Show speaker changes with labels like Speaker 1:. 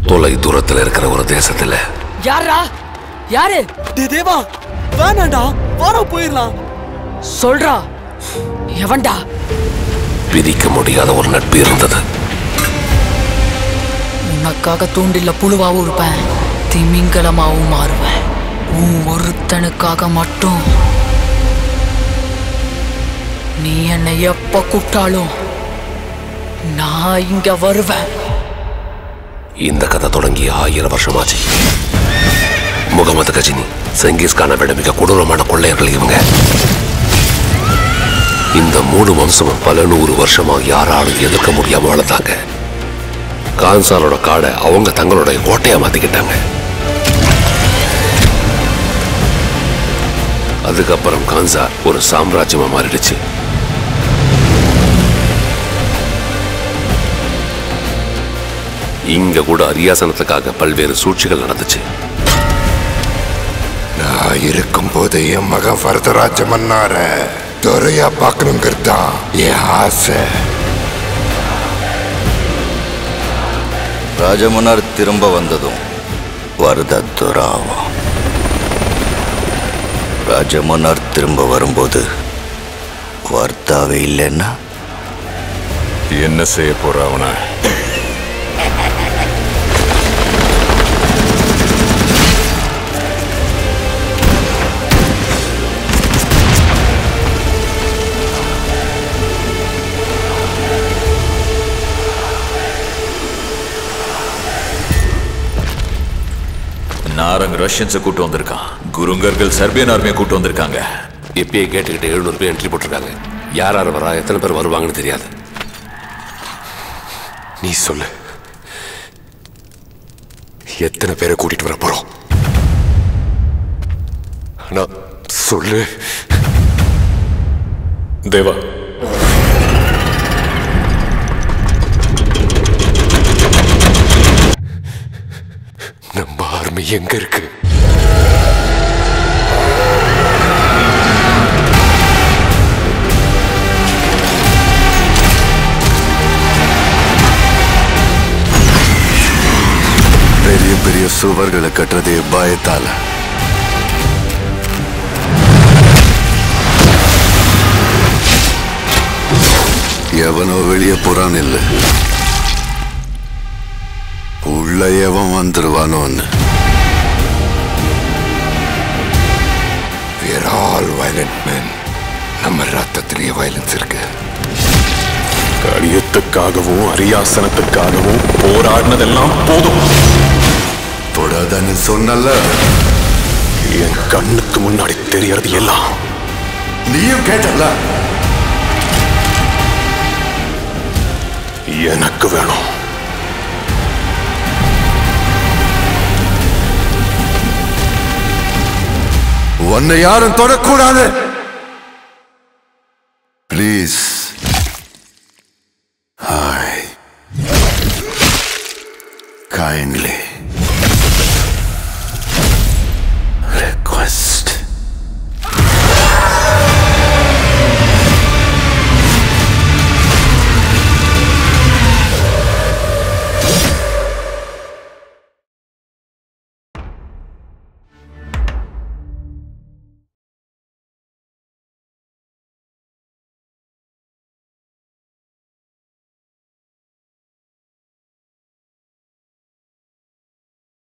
Speaker 1: தொலை தூரத்துல இருக்கிற ஒரு தேசத்துல
Speaker 2: யாரா யாரு
Speaker 3: டே தேவா வேணாண்டா வாடா போயிடலாம்
Speaker 2: சொல்றா எவன்டா
Speaker 1: பிரிக்க முடியாத ஒரு நட்பு இருந்தது
Speaker 2: உனக்காக தூண்டில புழுவாவும் இருப்பேன் திமிங்கலமாவும் மாறுவேன் உன் ஒருத்தனுக்காக மட்டும் நீ என்னை எப்ப கூப்பிட்டாலும் நான் இங்க வருவேன்
Speaker 1: இந்த கதை தொடங்கி ஆயிரம் வருஷமாச்சு முகமது கஜினி செங்கிஸ்கானை விட மிக கொடூரமான கொள்ளையர்கள் இவங்க இந்த மூணு வம்சமும் பல நூறு வருஷமா யாராலும் எதிர்க்க முடியாம வளர்த்தாங்க கான்சாலோட காடை அவங்க தங்களுடைய கோட்டையா மாத்திக்கிட்டாங்க அதுக்கப்புறம் கான்சா ஒரு சாம்ராஜ்யமா மாறிடுச்சு இங்க கூட அரியாசனத்துக்காக பல்வேறு சூழ்ச்சிகள் நடந்துச்சு
Speaker 4: நான் இருக்கும்போது என் மகன் வரதராஜ மன்னார துறையா பார்க்கணுங்கிறது தான் என் ஆசை
Speaker 5: ராஜமன்னர் திரும்ப வந்ததும் வரத துராவும் ராஜமன்னர் திரும்ப வரும்போது வர்த்தாவே இல்லைன்னா
Speaker 6: என்ன செய்ய போற அவனை
Speaker 7: நாரங் ரஷ்யன்ஸை கூட்டு வந்திருக்கான் குருங்கர்கள் சர்பியன் ஆர்மியை கூட்டு வந்திருக்காங்க
Speaker 1: இப்பயே கேட்டுக்கிட்டு எழுநூறு பேர் என்ட்ரி போட்டிருக்காங்க யார் யார் வரா எத்தனை பேர் வருவாங்கன்னு தெரியாது
Speaker 4: நீ சொல்லு எத்தனை பேரை கூட்டிட்டு வர போறோம் ஆனா சொல்லு
Speaker 6: தேவா
Speaker 4: நம்ம ஆர்மி எங்க இருக்கு
Speaker 5: பெரிய பெரிய சுவர்களை கட்டுறதே பயத்தால எவனோ வெளியே போறான் இல்ல உள்ள எவன் வந்துருவானோன்னு
Speaker 4: We are all violent men. நம்ம ரத்தத்திலேயே வயலன்ஸ் இருக்கு
Speaker 6: கடியத்துக்காகவும் அரியாசனத்துக்காகவும் போராடினதெல்லாம் போதும்
Speaker 5: தொடாதன்னு சொன்னல
Speaker 6: என் கண்ணுக்கு முன்னாடி தெரியறது எல்லாம்
Speaker 5: நீயும் கேட்டல
Speaker 6: எனக்கு வேணும்
Speaker 5: உன்னை யாரும் தொடக்கூடாது ப்ளீஸ் ஹாய் கைண்ட்லி